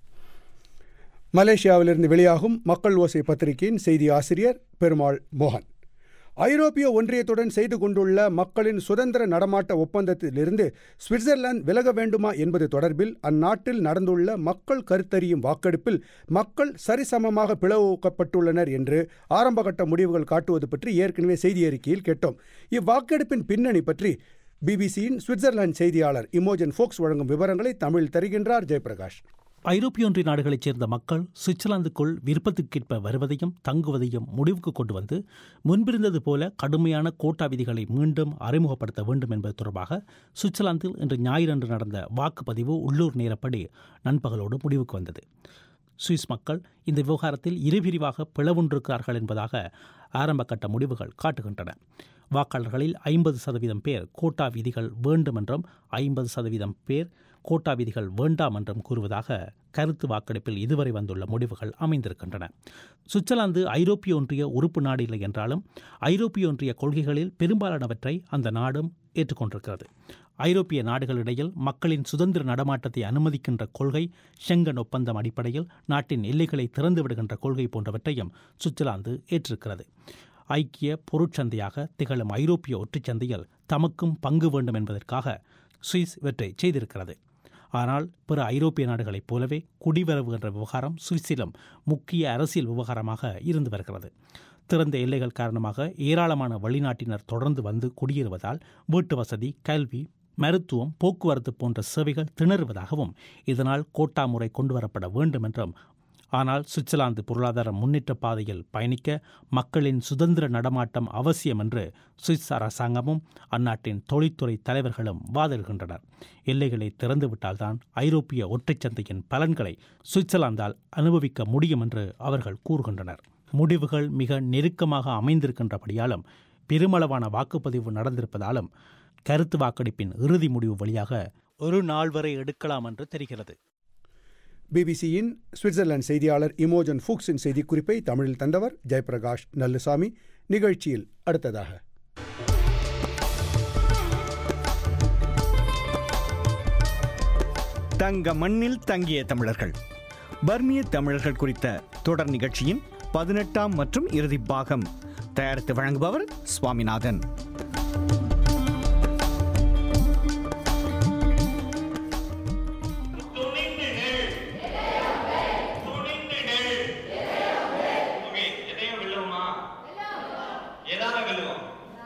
மலேசியாவிலிருந்து வெளியாகும் மக்கள் ஓசை பத்திரிகையின் செய்தி ஆசிரியர் பெருமாள் மோகன் ஐரோப்பிய ஒன்றியத்துடன் செய்து கொண்டுள்ள மக்களின் சுதந்திர நடமாட்ட ஒப்பந்தத்திலிருந்து சுவிட்சர்லாந்து விலக வேண்டுமா என்பது தொடர்பில் அந்நாட்டில் நடந்துள்ள மக்கள் கருத்தறியும் வாக்கெடுப்பில் மக்கள் சரிசமமாக பிளவுக்கப்பட்டுள்ளனர் என்று ஆரம்பகட்ட முடிவுகள் காட்டுவது பற்றி ஏற்கனவே செய்தி அறிக்கையில் கேட்டோம் இவ்வாக்கெடுப்பின் பின்னணி பற்றி பிபிசியின் சுவிட்சர்லாந்து செய்தியாளர் இமோஜன் ஃபோக்ஸ் வழங்கும் விவரங்களை தமிழில் தருகின்றார் ஜெயபிரகாஷ் ஐரோப்பிய ஒன்றிய நாடுகளைச் சேர்ந்த மக்கள் சுவிட்சர்லாந்துக்குள் விருப்பத்துக்கேற்ப வருவதையும் தங்குவதையும் முடிவுக்கு கொண்டு வந்து முன்பிருந்தது போல கடுமையான கோட்டா விதிகளை மீண்டும் அறிமுகப்படுத்த வேண்டும் என்பது தொடர்பாக சுவிட்சர்லாந்தில் இன்று ஞாயிறன்று நடந்த வாக்குப்பதிவு உள்ளூர் நேரப்படி நண்பகலோடு முடிவுக்கு வந்தது சுவிஸ் மக்கள் இந்த விவகாரத்தில் இருபிரிவாக பிளவுண்டிருக்கிறார்கள் என்பதாக ஆரம்பகட்ட முடிவுகள் காட்டுகின்றன வாக்காளர்களில் ஐம்பது சதவீதம் பேர் கோட்டா விதிகள் வேண்டும் என்றும் ஐம்பது சதவீதம் பேர் கோட்டா விதிகள் வேண்டாம் என்றும் கூறுவதாக கருத்து வாக்கெடுப்பில் இதுவரை வந்துள்ள முடிவுகள் அமைந்திருக்கின்றன சுவிட்சர்லாந்து ஐரோப்பிய ஒன்றிய உறுப்பு நாடு இல்லை என்றாலும் ஐரோப்பிய ஒன்றிய கொள்கைகளில் பெரும்பாலானவற்றை அந்த நாடும் ஏற்றுக்கொண்டிருக்கிறது ஐரோப்பிய நாடுகளிடையில் மக்களின் சுதந்திர நடமாட்டத்தை அனுமதிக்கின்ற கொள்கை ஷெங்கன் ஒப்பந்தம் அடிப்படையில் நாட்டின் எல்லைகளை திறந்து விடுகின்ற கொள்கை போன்றவற்றையும் சுவிட்சர்லாந்து ஏற்றிருக்கிறது ஐக்கிய பொருட்சந்தையாக திகழும் ஐரோப்பிய ஒற்றுச்சந்தையில் தமக்கும் பங்கு வேண்டும் என்பதற்காக சுவிஸ் இவற்றை செய்திருக்கிறது ஆனால் பிற ஐரோப்பிய நாடுகளைப் போலவே குடிவரவு என்ற விவகாரம் சுவிஸிலும் முக்கிய அரசியல் விவகாரமாக இருந்து வருகிறது திறந்த எல்லைகள் காரணமாக ஏராளமான வெளிநாட்டினர் தொடர்ந்து வந்து குடியேறுவதால் வீட்டு வசதி கல்வி மருத்துவம் போக்குவரத்து போன்ற சேவைகள் திணறுவதாகவும் இதனால் கோட்டா முறை கொண்டுவரப்பட வேண்டும் என்றும் ஆனால் சுவிட்சர்லாந்து பொருளாதார முன்னேற்ற பாதையில் பயணிக்க மக்களின் சுதந்திர நடமாட்டம் அவசியம் என்று சுவிஸ் அரசாங்கமும் அந்நாட்டின் தொழில்துறை தலைவர்களும் வாதிடுகின்றனர் எல்லைகளை திறந்துவிட்டால்தான் ஐரோப்பிய ஒற்றைச்சந்தையின் பலன்களை சுவிட்சர்லாந்தால் அனுபவிக்க முடியும் என்று அவர்கள் கூறுகின்றனர் முடிவுகள் மிக நெருக்கமாக அமைந்திருக்கின்றபடியாலும் பெருமளவான வாக்குப்பதிவு நடந்திருப்பதாலும் கருத்து வாக்கெடுப்பின் இறுதி முடிவு வழியாக ஒரு நாள் வரை எடுக்கலாம் என்று தெரிகிறது பிபிசியின் சுவிட்சர்லாந்து செய்தியாளர் இமோஜன் ஃபுக்ஸின் செய்திக்குறிப்பை தமிழில் தந்தவர் ஜெயபிரகாஷ் நல்லுசாமி நிகழ்ச்சியில் அடுத்ததாக தங்க மண்ணில் தங்கிய தமிழர்கள் பர்மிய தமிழர்கள் குறித்த தொடர் நிகழ்ச்சியின் பதினெட்டாம் மற்றும் இறுதி பாகம் தயாரித்து வழங்குபவர் சுவாமிநாதன் எதையும் வெல்லுவோமா எதால வெல்லுவோம்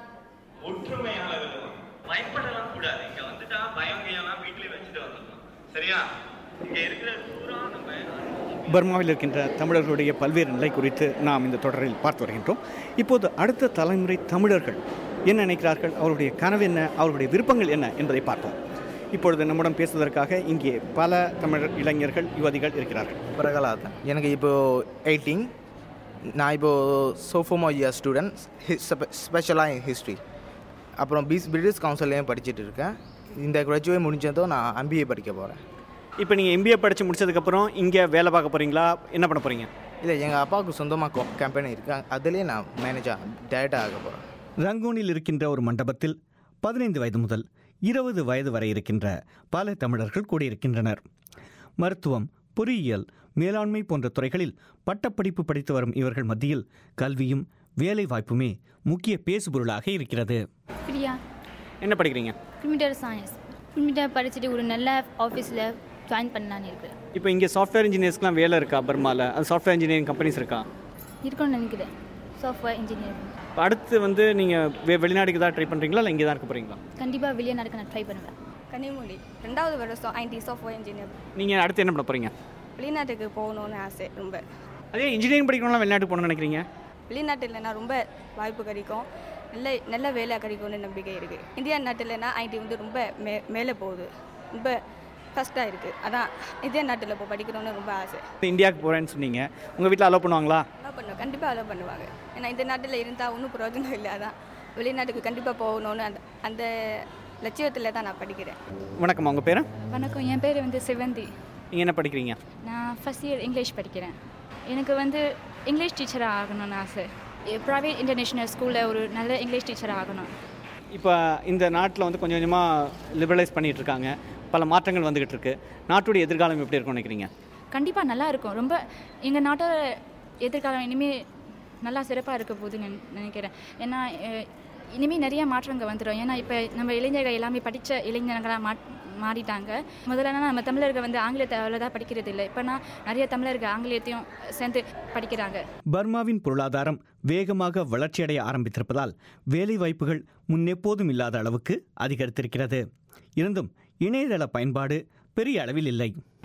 ஒற்றுமையால வெல்லுவோம் பயப்படலாம் கூடாது இங்க வந்துட்டா பயம் கையெல்லாம் வீட்லயே வச்சுட்டு வந்துடணும் சரியா இங்க இருக்கிற பூரா நம்ம பர்மாவில் இருக்கின்ற தமிழர்களுடைய பல்வேறு நிலை குறித்து நாம் இந்த தொடரில் பார்த்து வருகின்றோம் இப்போது அடுத்த தலைமுறை தமிழர்கள் என்ன நினைக்கிறார்கள் அவருடைய கனவு என்ன அவருடைய விருப்பங்கள் என்ன என்பதை பார்ப்போம் இப்பொழுது நம்முடன் பேசுவதற்காக இங்கே பல தமிழர் இளைஞர்கள் யுவதிகள் இருக்கிறார்கள் பிரகலாத் எனக்கு இப்போது எயிட்டீன் நான் இப்போது சோஃபோமோ இயர் ஸ்டூடெண்ட் ஸ்பெஷலாக இன் ஹிஸ்ட்ரி அப்புறம் பிஸ் பிரிட்டிஷ் கவுன்சிலையும் படிச்சுட்டு இருக்கேன் இந்த கிராஜுவேட் முடிஞ்சதும் நான் எம்பிஏ படிக்க போகிறேன் இப்போ நீங்கள் எம்பிஏ படித்து முடிச்சதுக்கப்புறம் இங்கே வேலை பார்க்க போகிறீங்களா என்ன பண்ண போகிறீங்க இல்லை எங்கள் அப்பாவுக்கு சொந்தமாக கம்பெனி இருக்குது அதுலேயே நான் மேனேஜாக டேரெக்டாக ஆக போகிறேன் ரங்கூனில் இருக்கின்ற ஒரு மண்டபத்தில் பதினைந்து வயது முதல் இருபது வயது வரை இருக்கின்ற பல தமிழர்கள் கூடியிருக்கின்றனர் மருத்துவம் பொறியியல் மேலாண்மை போன்ற துறைகளில் பட்டப்படிப்பு படித்து வரும் இவர்கள் மத்தியில் கல்வியும் வேலை வாய்ப்புமே முக்கிய பேசுபொருளாக இருக்கிறது பிரியா என்ன படிக்கிறீங்க கம்ப்யூட்டர் சயின்ஸ் கம்ப்யூட்டர் படிச்சுட்டு ஒரு நல்ல ஆஃபீஸில் ஜாயின் பண்ணலான்னு இருக்கிறேன் இப்போ இங்கே சாஃப்ட்வேர் இன்ஜினியர்ஸ்க்குலாம் வேலை இருக்கா பர்மாவில் அது சாஃப்ட்வேர் இன்ஜினியரிங் கம்பெனிஸ் இருக்கா இருக்கணும்னு நினைக்கிறேன் சாஃப்ட்வேர் இன்ஜினியர் இப்போ அடுத்து வந்து நீங்கள் வெ வெளிநாடுக்கு தான் ட்ரை பண்ணுறீங்களா இல்லை இங்கே தான் இருக்க போகிறீங்களா கண்டிப்பாக வெளியே நடக்க நான் ட்ரை பண்ணுவேன் கனிமொழி ரெண்டாவது வருஷம் ஐடி சாஃப்ட்வேர் இன்ஜினியர் நீங்கள் அடுத்து என்ன பண்ண போகிறீங்க வெளிநாட்டுக்கு போகணும்னு ஆசை ரொம்ப அதே இன்ஜினியரிங் படிக்கணும்லாம் வெளிநாட்டுக்கு போகணும்னு நினைக்கிறீங்க வெளிநாட்டில்னா ரொம்ப வாய்ப்பு கிடைக்கும் நல்ல நல்ல வேலை கிடைக்கும்னு நம்பிக்கை இருக்குது இந்தியா நாட்டில்னா ஐடி வந்து ரொம்ப மே மேலே போகுது ரொம்ப ஃபஸ்ட்டாக இருக்குது அதான் இந்தியா நாட்டில் இப்போ படிக்கணும்னு ரொம்ப ஆசை இந்தியாவுக்கு போகிறேன்னு சொன்னீங்க உங்கள் வீட்டில் அலோவ் பண்ணுவாங்களா அலோவ் பண்ணுவோம் கண்டிப்பாக அலோவ் பண்ணுவாங்க ஏன்னா இந்த நாட்டில் இருந்தால் ஒன்றும் பிரயோஜனம் இல்லை அதான் வெளிநாட்டுக்கு கண்டிப்பாக போகணும்னு அந்த அந்த லட்சியத்தில் தான் நான் படிக்கிறேன் வணக்கம் உங்கள் பேர் வணக்கம் என் பேர் வந்து சிவந்தி நீங்கள் என்ன படிக்கிறீங்க நான் ஃபஸ்ட் இயர் இங்கிலீஷ் படிக்கிறேன் எனக்கு வந்து இங்கிலீஷ் டீச்சராக ஆகணும்னு ஆசை ப்ரைவேட் இன்டர்நேஷ்னல் ஸ்கூலில் ஒரு நல்ல இங்கிலீஷ் டீச்சராக ஆகணும் இப்போ இந்த நாட்டில் வந்து கொஞ்சம் கொஞ்சமாக லிபரலைஸ் பண்ணிகிட்டு இருக்காங்க பல மாற்றங்கள் வந்துகிட்டு இருக்கு நாட்டுடைய எதிர்காலம் எப்படி இருக்கும்னு நினைக்கிறீங்க கண்டிப்பாக நல்லா இருக்கும் ரொம்ப எங்கள் நாட்டோட எதிர்காலம் இனிமேல் நல்லா சிறப்பாக இருக்க போகுதுன்னு நினைக்கிறேன் ஏன்னா இனிமேல் நிறைய மாற்றங்கள் வந்துடும் ஏன்னா இப்போ நம்ம இளைஞர்கள் எல்லாமே படித்த இளைஞர்களாக மா மாறிட்டாங்க முதல்ல நம்ம தமிழர்கள் வந்து ஆங்கிலத்தை அவ்வளோதான் படிக்கிறது இல்லை இப்போனா நிறைய தமிழர்கள் ஆங்கிலத்தையும் சேர்ந்து படிக்கிறாங்க பர்மாவின் பொருளாதாரம் வேகமாக வளர்ச்சியடைய ஆரம்பித்திருப்பதால் வேலை வாய்ப்புகள் முன்னெப்போதும் இல்லாத அளவுக்கு அதிகரித்திருக்கிறது இருந்தும் இணையதள பயன்பாடு பெரிய அளவில் இல்லை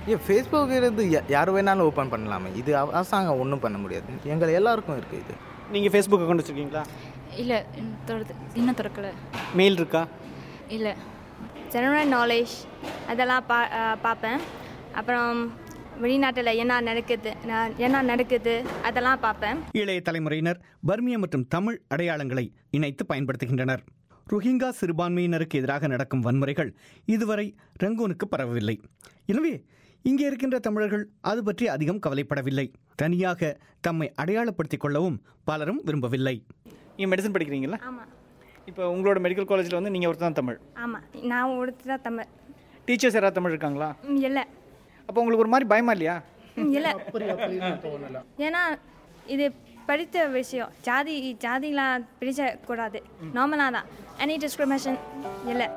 ஏன் ஃபேஸ்புக் இருந்து யா- யார் வேணாலும் ஓப்பன் பண்ணலாமே இது அவ- அரசாங்கம் ஒன்றும் பண்ண முடியாது எங்கள் எல்லாருக்கும் இருக்குது இது நீங்கள் ஃபேஸ்புக் அக்கௌண்ட் வச்சுருக்கீங்களா இல்லை தொடர்ந்து இன்னும் திறக்கல மெயில் இருக்கா இல்லை ஜெனரல் நாலேஜ் அதெல்லாம் பா அஹ் பார்ப்பேன் அப்புறம் வெளிநாட்டில் என்ன நடக்குது ந- என்ன நடக்குது அதெல்லாம் பார்ப்பேன் இளைய தலைமுறையினர் பர்மிய மற்றும் தமிழ் அடையாளங்களை இணைத்து பயன்படுத்துகின்றனர் ருஹிங்கா சிறுபான்மையினருக்கு எதிராக நடக்கும் வன்முறைகள் இதுவரை ரங்கூனுக்கு பரவவில்லை எனவே இங்கே இருக்கின்ற தமிழர்கள் அது பற்றி அதிகம் கவலைப்படவில்லை தனியாக தம்மை அடையாளப்படுத்திக் கொள்ளவும் பலரும் விரும்பவில்லை நீங்கள் மெடிசன் படிக்கிறீங்களா ஆமாம் இப்போ உங்களோட மெடிக்கல் காலேஜில் வந்து நீங்கள் ஒருத்தர் தான் தமிழ் ஆமாம் நான் ஒருத்தர் தான் தமிழ் டீச்சர்ஸ் யாராவது தமிழ் இருக்காங்களா ம், இல்லை அப்போ உங்களுக்கு ஒரு மாதிரி பயமா இல்லையா ம், இல்லை ஏன்னா இது படித்த விஷயம் ஜாதி ஜாதிலாம் பிரிச்சக்கூடாது நார்மலாக தான் எனி டிஸ்கிரிமினேஷன் இல்லை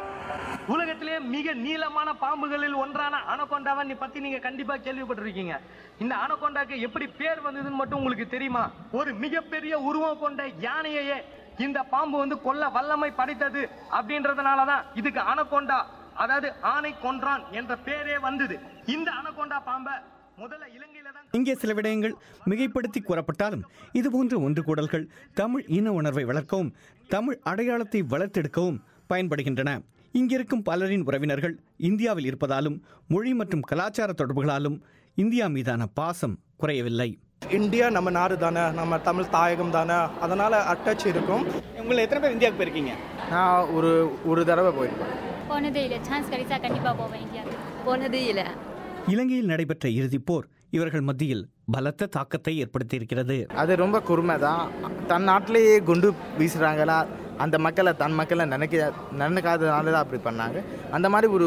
உலகத்திலே மிக நீளமான பாம்புகளில் ஒன்றான அனகொண்டாவை நீ பத்தி நீங்க கண்டிப்பா கேள்விப்பட்டிருக்கீங்க இந்த அனகொண்டாக்கு எப்படி பேர் வந்ததுன்னு மட்டும் உங்களுக்கு தெரியுமா ஒரு மிகப்பெரிய உருவம் கொண்ட யானையையே இந்த பாம்பு வந்து கொல்ல வல்லமை படைத்தது அப்படின்றதுனாலதான் இதுக்கு அனகொண்டா அதாவது ஆனை கொன்றான் என்ற பேரே வந்தது இந்த அனகொண்டா பாம்பை முதல்ல இலங்கையில தான் இங்கே சில விடயங்கள் மிகைப்படுத்தி கூறப்பட்டாலும் இதுபோன்ற ஒன்று கூடல்கள் தமிழ் இன உணர்வை வளர்க்கவும் தமிழ் அடையாளத்தை வளர்த்தெடுக்கவும் பயன்படுகின்றன இங்கிருக்கும் பலரின் உறவினர்கள் இந்தியாவில் இருப்பதாலும் மொழி மற்றும் கலாச்சார தொடர்புகளாலும் இந்தியா மீதான பாசம் குறையவில்லை இந்தியா நம்ம நாடு தானே நம்ம தமிழ் தாயகம் தானே அதனால் அட்டாச் இருக்கும் உங்களை எத்தனை பேர் இந்தியாவுக்கு போயிருக்கீங்க நான் ஒரு ஒரு தடவை போயிருக்கேன் போனதே இல்லை சான்ஸ் கிடைச்சா கண்டிப்பாக போவேன் இந்தியாவுக்கு போனதே இல்லை இலங்கையில் நடைபெற்ற இறுதிப் போர் இவர்கள் மத்தியில் பலத்த தாக்கத்தை ஏற்படுத்தியிருக்கிறது அது ரொம்ப கொடுமை தான் தன் நாட்டிலேயே குண்டு வீசுகிறாங்களா அந்த மக்களை தன் மக்களை நினைக்க நினைக்காதனால தான் அப்படி பண்ணாங்க அந்த மாதிரி ஒரு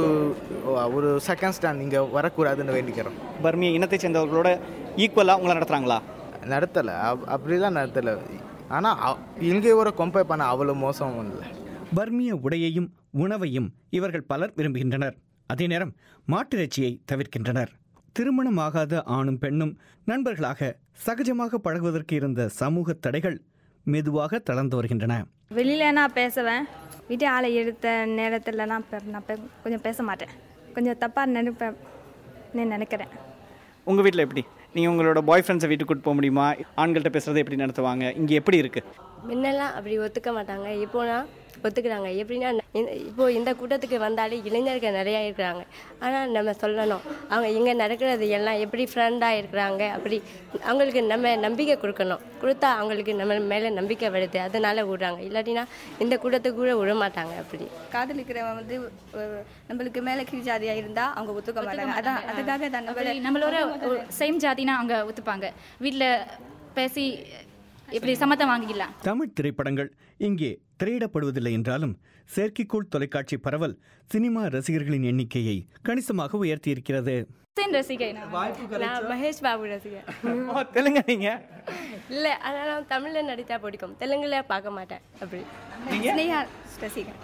ஒரு செகண்ட் ஸ்டாண்ட் இங்கே வரக்கூடாதுன்னு வேண்டிக்கிறோம் பர்மிய இனத்தை சேர்ந்தவர்களோட ஈக்குவலாக உங்களை நடத்துகிறாங்களா நடத்தலை அப் அப்படிலாம் நடத்தலை ஆனால் இலங்கையோட கம்பேர் பண்ண அவ்வளோ மோசம் இல்லை பர்மிய உடையையும் உணவையும் இவர்கள் பலர் விரும்புகின்றனர் அதே நேரம் மாட்டிறைச்சியை தவிர்க்கின்றனர் திருமணமாகாத ஆணும் பெண்ணும் நண்பர்களாக சகஜமாக பழகுவதற்கு இருந்த சமூக தடைகள் மெதுவாக தளர்ந்து வருகின்றன வெளியில் நான் பேசுவேன் வீட்டு ஆளை எடுத்த நேரத்தில் நான் பெ- நான் பெ- கொஞ்சம் பேச மாட்டேன் கொஞ்சம் தப்பாக நினைப்பேன் நினைக்கிறேன் உங்கள் வீட்டில் எப்படி நீங்கள் உங்களோட பாய் ஃப்ரெண்ட்ஸை வீட்டுக்கு கூட்டு போக முடியுமா ஆண்கள்கிட்ட பேசுகிறத எப்படி நடத்துவாங்க இங்கே எப்படி இருக்குது முன்னெல்லாம் அப்படி ஒத்துக்க மாட்டாங்க இப்போனா ஒத்துக்கிறாங்க எப்படின்னா இந்த- இப்போ இந்த கூட்டத்துக்கு வந்தாலே இளைஞர்கள் நிறையா இருக்கிறாங்க ஆனால் நம்ம சொல்லணும் அவங்க இங்கே நடக்கிறது எல்லாம் எப்படி ஃப்ரெண்டாக இருக்கிறாங்க அப்படி அவங்களுக்கு நம்ம நம்பிக்கை கொடுக்கணும் கொடுத்தா அவங்களுக்கு நம்ம மேலே நம்பிக்கை வருது அதனால விடுறாங்க இல்லாட்டினா இந்த கூட்டத்துக்கு கூட விட மாட்டாங்க அப்படி காதலிக்கிறவன் வந்து அஹ், நம்மளுக்கு மேலே கீழ் ஜாதியாக இருந்தால் அவங்க ஒத்துக்க மாட்டாங்க அதான் அதுக்காக தான் அப்படி நம்மளோட சேம் ஜாதினா அவங்க ஒத்துப்பாங்க வீட்டில் பேசி இப்படி சம்மத்தம் வாங்கிக்கலாம் தமிழ் திரைப்படங்கள் இங்கே திரையிடப்படுவதில்லை என்றாலும் செயற்கைக்கோள் தொலைக்காட்சி பரவல் சினிமா ரசிகர்களின் எண்ணிக்கையை கணிசமாக உயர்த்தியிருக்கிறது சேன் ரசிகை நான். நான் மகேஷ் பாபு ரசிகர் தெலுங்கு நீங்க இல்லை அதனால் தமிழில் நடித்தா பிடிக்கும் தெலுங்குல பார்க்க மாட்டேன் அப்படி ஸ்னேகா ரசிகன்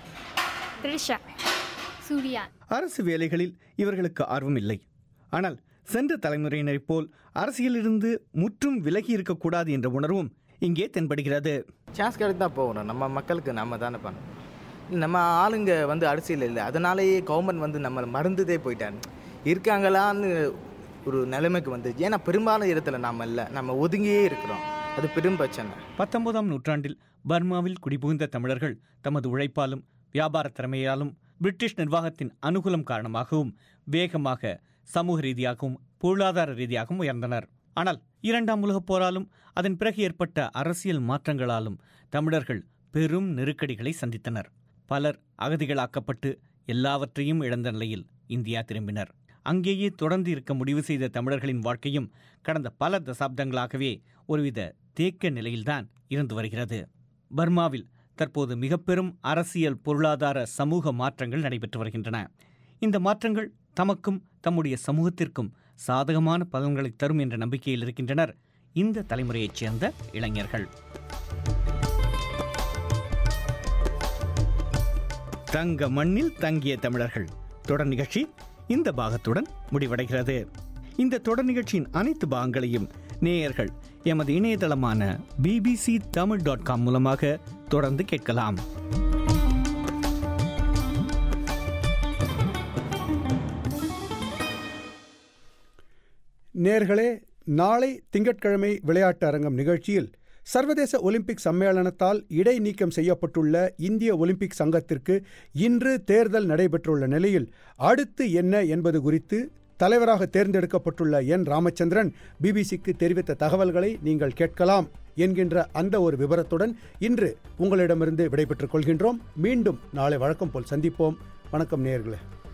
த்ரிஷா சூர்யா அரசு வேலைகளில் இவர்களுக்கு ஆர்வம் இல்லை ஆனால் சென்ற தலைமுறையினரைப் போல் அரசியலிருந்து முற்றும் விலகி இருக்கக்கூடாது என்ற உணர்வும் இங்கே தென்படுகிறது சான்ஸ் கிடைத்தா போகணும் நம்ம மக்களுக்கு நம்ம தானே பண்ணணும் நம்ம ஆளுங்க வந்து அரசியல் இல்லை அதனாலேயே கவர்மெண்ட் வந்து நம்ம மறந்துதே போயிட்டாங்க இருக்காங்களான்னு ஒரு நிலைமைக்கு வந்து ஏன்னா பெரும்பாலும் இடத்துல நாம் இல்லை நம்ம ஒதுங்கியே இருக்கிறோம் அது பெரும் பிரச்சனை பத்தொன்பதாம் நூற்றாண்டில் பர்மாவில் குடிபுகுந்த தமிழர்கள் தமது உழைப்பாலும் வியாபார திறமையாலும் பிரிட்டிஷ் நிர்வாகத்தின் அனுகூலம் காரணமாகவும் வேகமாக சமூக ரீதியாகவும் பொருளாதார ரீதியாகவும் உயர்ந்தனர் ஆனால் இரண்டாம் உலகப் போராலும் அதன் பிறகு ஏற்பட்ட அரசியல் மாற்றங்களாலும் தமிழர்கள் பெரும் நெருக்கடிகளை சந்தித்தனர் பலர் அகதிகளாக்கப்பட்டு எல்லாவற்றையும் இழந்த நிலையில் இந்தியா திரும்பினர் அங்கேயே தொடர்ந்து இருக்க முடிவு செய்த தமிழர்களின் வாழ்க்கையும் கடந்த பல தசாப்தங்களாகவே ஒருவித தேக்க நிலையில்தான் இருந்து வருகிறது பர்மாவில் தற்போது மிக பெரும் அரசியல் பொருளாதார சமூக மாற்றங்கள் நடைபெற்று வருகின்றன இந்த மாற்றங்கள் தமக்கும் தம்முடைய சமூகத்திற்கும் சாதகமான பலன்களை தரும் என்ற நம்பிக்கையில் இருக்கின்றனர் இந்த தலைமுறையைச் சேர்ந்த இளைஞர்கள் தங்க மண்ணில் தங்கிய தமிழர்கள் தொடர் நிகழ்ச்சி இந்த பாகத்துடன் முடிவடைகிறது இந்த தொடர் நிகழ்ச்சியின் அனைத்து பாகங்களையும் நேயர்கள் எமது இணையதளமான பிபிசி தமிழ் டாட் காம் மூலமாக தொடர்ந்து கேட்கலாம் நேர்களே நாளை திங்கட்கிழமை விளையாட்டு அரங்கம் நிகழ்ச்சியில் சர்வதேச ஒலிம்பிக் சம்மேளனத்தால் இடைநீக்கம் செய்யப்பட்டுள்ள இந்திய ஒலிம்பிக் சங்கத்திற்கு இன்று தேர்தல் நடைபெற்றுள்ள நிலையில் அடுத்து என்ன என்பது குறித்து தலைவராக தேர்ந்தெடுக்கப்பட்டுள்ள என் ராமச்சந்திரன் பிபிசிக்கு தெரிவித்த தகவல்களை நீங்கள் கேட்கலாம் என்கின்ற அந்த ஒரு விவரத்துடன் இன்று உங்களிடமிருந்து விடைபெற்றுக் கொள்கின்றோம் மீண்டும் நாளை வழக்கம் போல் சந்திப்போம் வணக்கம் நேயர்களே